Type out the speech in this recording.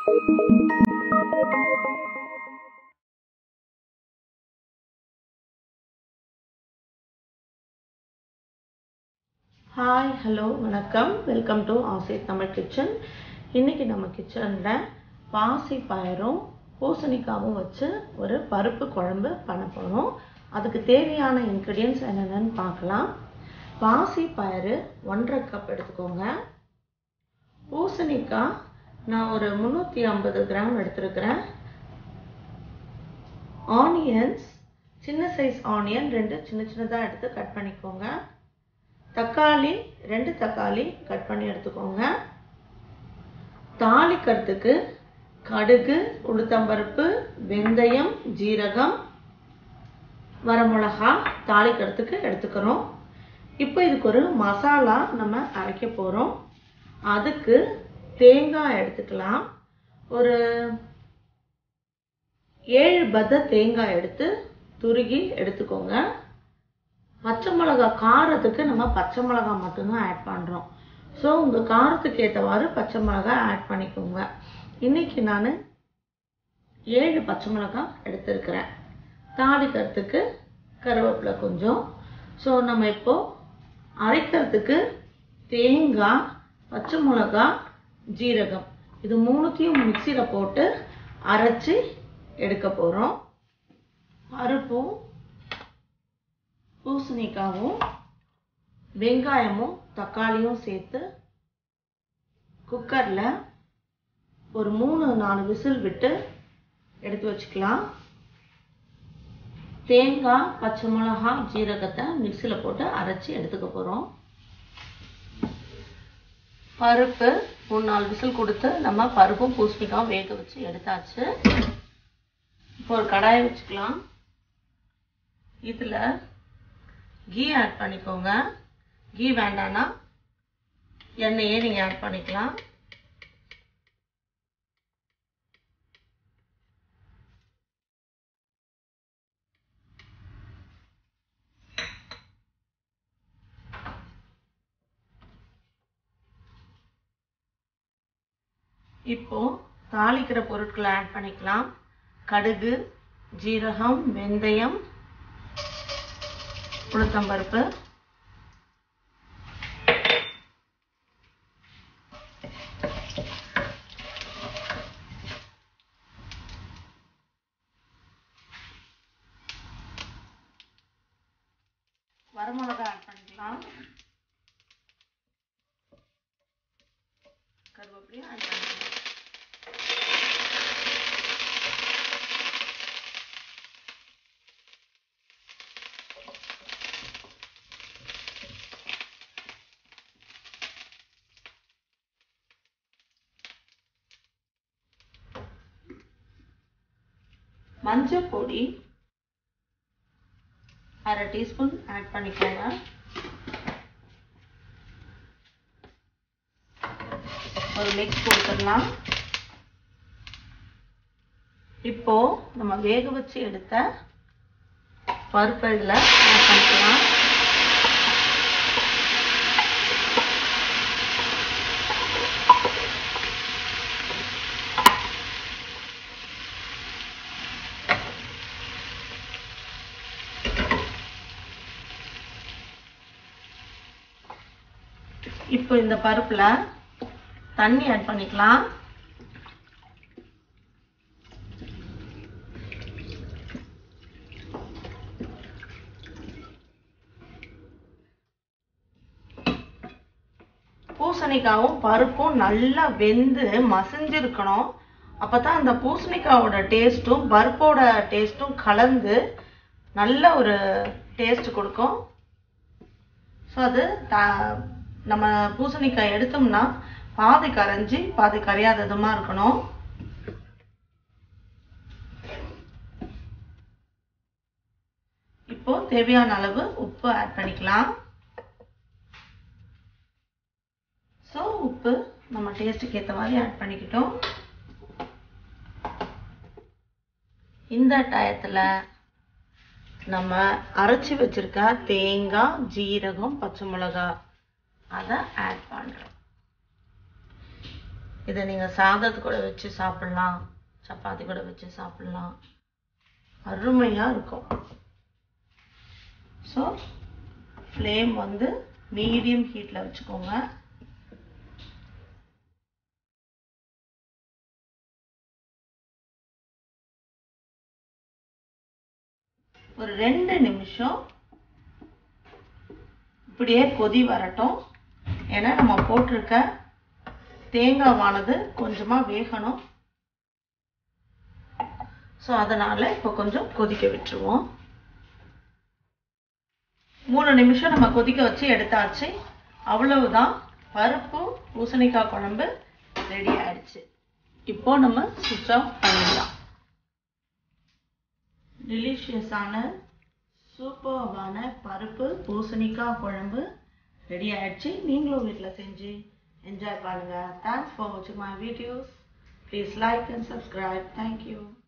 hi hello வணக்கம் welcome to Aasai Tamil kitchen இன்னைக்கு நம்ம கிச்சனில் பாசி பயிரும் பூசணிக்காவும் வச்சு ஒரு பருப்பு குழம்பு பண்ண போகிறோம் அதுக்கு தேவையான இன்க்ரீடியன்ஸ் என்னென்னு பார்க்கலாம் பாசி பயிறு ஒன்றரை கப் எடுத்துக்கோங்க பூசணிக்காய் நான் ஒரு முந்நூற்றி ஐம்பது கிராம் எடுத்துருக்கிறேன் ஆனியன்ஸ் சின்ன சைஸ் ஆனியன் ரெண்டு சின்ன சின்னதாக எடுத்து கட் பண்ணிக்கோங்க தக்காளி ரெண்டு தக்காளி கட் பண்ணி எடுத்துக்கோங்க தாளிக்கிறதுக்கு கடுகு உளுத்தம்பருப்பு வெந்தயம் ஜீரகம் வரமிளகா தாளிக்கிறதுக்கு எடுத்துக்கிறோம் இப்போ இதுக்கு ஒரு மசாலா நம்ம அரைக்க போகிறோம் அதுக்கு தேங்காய் எடுத்துக்கலாம் ஒரு ஏழு பத்த தேங்காய் எடுத்து துருகி எடுத்துக்கோங்க பச்சை மிளகா காரத்துக்கு நம்ம பச்சை மிளகா மட்டும்தான் ஆட் பண்ணுறோம் ஸோ உங்கள் காரத்துக்கு ஏற்றவாறு பச்சை மிளகா ஆட் பண்ணிக்கோங்க இன்னைக்கு நான் ஏழு பச்சை மிளகா எடுத்திருக்கிறேன் தாளிக்கிறதுக்கு கருவேப்பிலை கொஞ்சம் ஸோ நம்ம இப்போ அரைக்கிறதுக்கு தேங்காய் பச்சை மிளகா ஜீரகம் இது மூணுத்தையும் மிக்சியில் போட்டு அரைச்சி எடுக்க போகிறோம் பருப்பும் பூசணிக்காவும் வெங்காயமும் தக்காளியும் சேர்த்து குக்கரில் ஒரு மூணு நாலு விசில் விட்டு எடுத்து வச்சுக்கலாம் தேங்காய் பச்சை மிளகா ஜீரகத்தை மிக்சியில் போட்டு அரைச்சி எடுத்துக்க போகிறோம் பருப்பு மூணு நாலு விசில் கொடுத்து நம்ம பருப்பும் பூசணிக்காவும் வேக வச்சு எடுத்தாச்சு இப்போ ஒரு கடாயை வச்சுக்கலாம் இதில் கீ ஆட் பண்ணிக்கோங்க கீ வேண்டான்னா எண்ணெயே நீங்கள் ஆட் பண்ணிக்கலாம் இப்போ தாளிக்கிற பொருட்களை ஆட் பண்ணிக்கலாம் கடுகு ஜீரகம் வெந்தயம் உளுத்தம்பருப்பு வரமிளகா ஆட் பண்ணிக்கலாம் கருவேப்பிலையும் ஆட் பண்ணிக்கலாம் மஞ்சள் பொடி அரை டீஸ்பூன் ஆட் பண்ணிக்கோங்க ஒரு மிக்ஸ் கொடுத்துடலாம் இப்போ நம்ம வேக வச்சு எடுத்த பருப்பு இதில் ஆட் பண்ணிக்கலாம் இப்போ இந்த பருப்புல தண்ணி ஆட் பண்ணிக்கலாம் பூசணிக்காவும் பருப்பும் நல்லா வெந்து மசிஞ்சிருக்கணும் அப்பதான் அந்த பூசணிக்காவோட டேஸ்ட்டும் பருப்போட டேஸ்ட்டும் கலந்து நல்ல ஒரு டேஸ்ட் கொடுக்கும் ஸோ அது த நம்ம பூசணிக்காய் எடுத்தோம்னா பாதி கரைஞ்சி பாதி கரையாததுமா இருக்கணும் இப்போ தேவையான அளவு உப்பு ஆட் பண்ணிக்கலாம் ஸோ உப்பு நம்ம டேஸ்ட்டுக்கு ஏற்ற மாதிரி ஆட் பண்ணிக்கிட்டோம் இந்த டயத்தில் நம்ம அரைச்சி வச்சிருக்க தேங்காய் ஜீரகம் பச்சை மிளகாய் அதை ஆட் பண்ணுறோம் இதை நீங்கள் சாதத்து கூட வச்சு சாப்பிட்லாம் சப்பாத்தி கூட வச்சு சாப்பிட்லாம் அருமையாக இருக்கும் ஸோ ஃப்ளேம் வந்து மீடியம் ஹீட்டில் வச்சுக்கோங்க ஒரு ரெண்டு நிமிஷம் இப்படியே கொதி வரட்டும் ஏன்னா நம்ம போட்டிருக்க தேங்காவானது கொஞ்சமாக வேகணும் ஸோ அதனால் இப்போ கொஞ்சம் கொதிக்க விட்டுருவோம் மூணு நிமிஷம் நம்ம கொதிக்க வச்சு எடுத்தாச்சு அவ்வளவுதான் பருப்பு பூசணிக்காய் குழம்பு ரெடி ஆயிடுச்சு இப்போ நம்ம சுவிட்ச் ஆஃப் பண்ணிடலாம் டெலிஷியஸான சூப்பர்வான பருப்பு பூசணிக்காய் குழம்பு ரெடி ஆயிடுச்சு நீங்களும் வீட்டில் செஞ்சு என்ஜாய் பண்ணுங்க தேங்க்ஸ் ஃபார் வாட்சிங் my videos please like and subscribe thank you